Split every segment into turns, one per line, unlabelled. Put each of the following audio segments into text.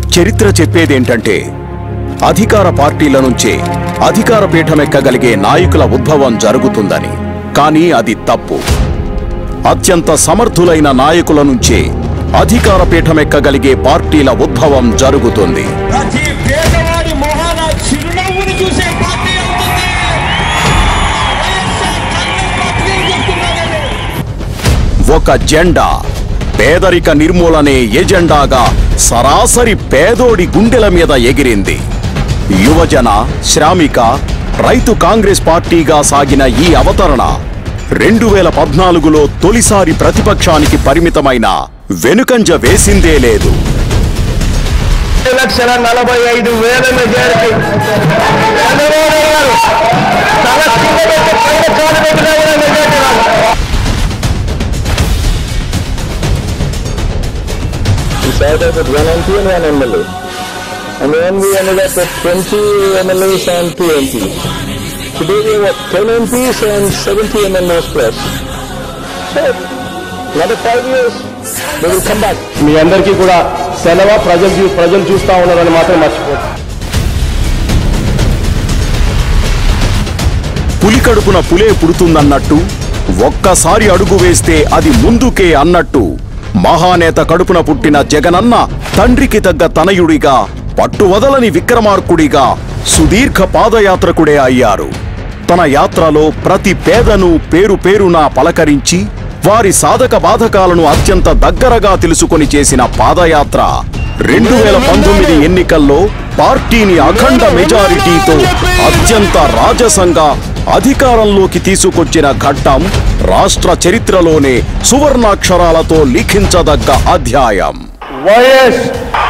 చరిత్ర చెప్పేదేంటంటే అధికార పార్టీల నుంచే అధికార పీఠమెక్కగలిగే నాయకుల ఉద్భవం జరుగుతుందని కానీ అది తప్పు అత్యంత సమర్థులైన నాయకుల నుంచే అధికార పీఠమెక్కగలిగే పార్టీల ఉద్భవం జరుగుతుంది
ప్రతి పేదవాడి మొహాన చిరునవ్వును చూసే పార్టీ అవుతుంది వైఎస్ఆర్ కాంగ్రెస్ పార్టీ అని చెప్తున్నానండి.
ఒక జెండా పేదరిక నిర్మూలనే ఎజెండాగా సరాసరి పేదోడి గుండెల మీద ఎగిరింది యువజన శ్రామిక రైతు కాంగ్రెస్ పార్టీగా సాగిన ఈ అవతరణ రెండు వేల పద్నాలుగులో తొలిసారి ప్రతిపక్షానికి పరిమితమైన వెనుకంజ వేసిందే లేదు
లక్షల నలభై ఐదు వేల మెజారిటీ చంద్రబాబు గారు తల కింద పెట్టి పైన కాలు పెట్టినా కూడా మెజారిటీ రాదు We started with one MP and one MLA. And then we ended up with 20 MLAs and 2 MPs. Today we have 10 MPs and 70 MLAs plus. So, another five years, they will come back. మీ అందరికీ కూడా సెలవు ప్రజలు చూ- ప్రజలు చూస్తా ఉన్నారని మాత్రం మర్చిపోదు
పులి కడుపున పులే పుడుతుందన్నట్టు ఒక్కసారి అడుగు వేస్తే అది ముందుకే అన్నట్టు మహానేత కడుపున పుట్టిన జగనన్న తండ్రికి తగ్గ తనయుడిగా పట్టువదలని విక్రమార్కుడిగా సుదీర్ఘ పాదయాత్రకుడే అయ్యారు తన యాత్రలో ప్రతి పేదను పేరు పేరునా పలకరించి వారి సాధక బాధకాలను అత్యంత దగ్గరగా తెలుసుకొని చేసిన పాదయాత్ర రెండు వేల పంతొమ్మిది ఎన్నికల్లో పార్టీని అఖండ మెజారిటీతో అత్యంత రాజసంగా అధికారంలోకి తీసుకొచ్చిన ఘట్టం రాష్ట్ర చరిత్రలోనే సువర్ణాక్షరాలతో లిఖించదగ్గ అధ్యాయం
వైఎస్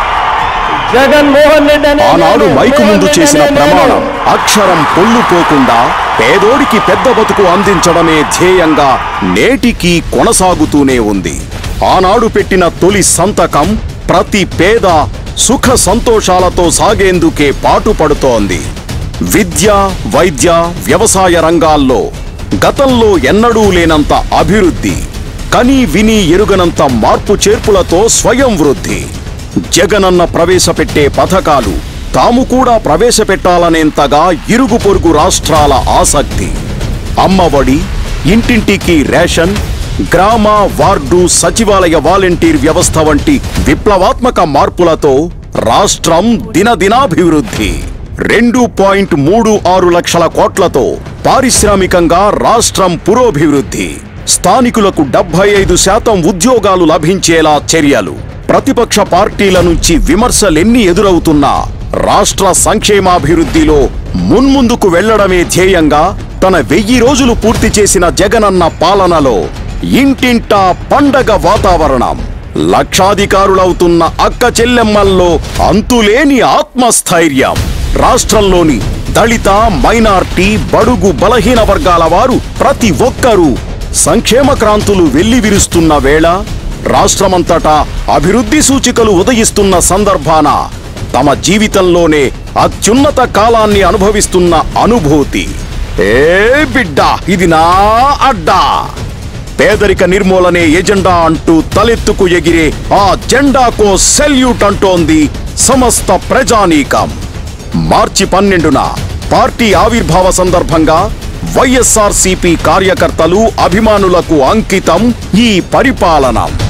జగన్మోహన్ రెడ్డి అనే
ఆనాడు
నేను,
మైకు ముందు
నేను,
చేసిన
నేను,
ప్రమాణం అక్షరం పొల్లుపోకుండా పేదోడికి పెద్ద బతుకు అందించడమే ధ్యేయంగా నేటికి కొనసాగుతూనే ఉంది ఆనాడు పెట్టిన తొలి సంతకం ప్రతి పేద సుఖ సంతోషాలతో సాగేందుకే పాటుపడుతోంది విద్య వైద్య వ్యవసాయ రంగాల్లో గతంలో ఎన్నడూ లేనంత అభివృద్ధి కని విని ఎరుగనంత మార్పు చేర్పులతో స్వయం వృద్ధి జగనన్న ప్రవేశపెట్టే పథకాలు తాము కూడా ప్రవేశపెట్టాలనేంతగా ఇరుగు పొరుగు రాష్ట్రాల ఆసక్తి అమ్మఒడి ఇంటింటికి రేషన్ గ్రామ వార్డు సచివాలయ వాలంటీర్ వ్యవస్థ వంటి విప్లవాత్మక మార్పులతో రాష్ట్రం దినదినాభివృద్ధి రెండు పాయింట్ మూడు ఆరు లక్షల కోట్లతో పారిశ్రామికంగా రాష్ట్రం పురోభివృద్ధి స్థానికులకు డెబ్బై ఐదు శాతం ఉద్యోగాలు లభించేలా చర్యలు ప్రతిపక్ష పార్టీల నుంచి విమర్శలెన్ని ఎదురవుతున్నా రాష్ట్ర సంక్షేమాభివృద్ధిలో మున్ముందుకు వెళ్లడమే ధ్యేయంగా తన వెయ్యి రోజులు పూర్తి చేసిన జగనన్న పాలనలో ఇంటింటా పండగ వాతావరణం లక్షాధికారులవుతున్న అక్క చెల్లెమ్మల్లో అంతులేని ఆత్మస్థైర్యం రాష్ట్రంలోని దళిత మైనార్టీ బడుగు బలహీన వర్గాల వారు ప్రతి ఒక్కరూ సంక్షేమ క్రాంతులు వెల్లివిరుస్తున్న వేళ రాష్ట్రమంతటా అభివృద్ధి సూచికలు ఉదయిస్తున్న సందర్భాన తమ జీవితంలోనే అత్యున్నత కాలాన్ని అనుభవిస్తున్న అనుభూతి ఏ బిడ్డ ఇది నా అడ్డా పేదరిక నిర్మూలనే ఎజెండా అంటూ తలెత్తుకు ఎగిరే ఆ జెండాకో సెల్యూట్ అంటోంది సమస్త ప్రజానీకం మార్చి పన్నెండున పార్టీ ఆవిర్భావ సందర్భంగా వైఎస్ఆర్ కార్యకర్తలు అభిమానులకు అంకితం ఈ పరిపాలన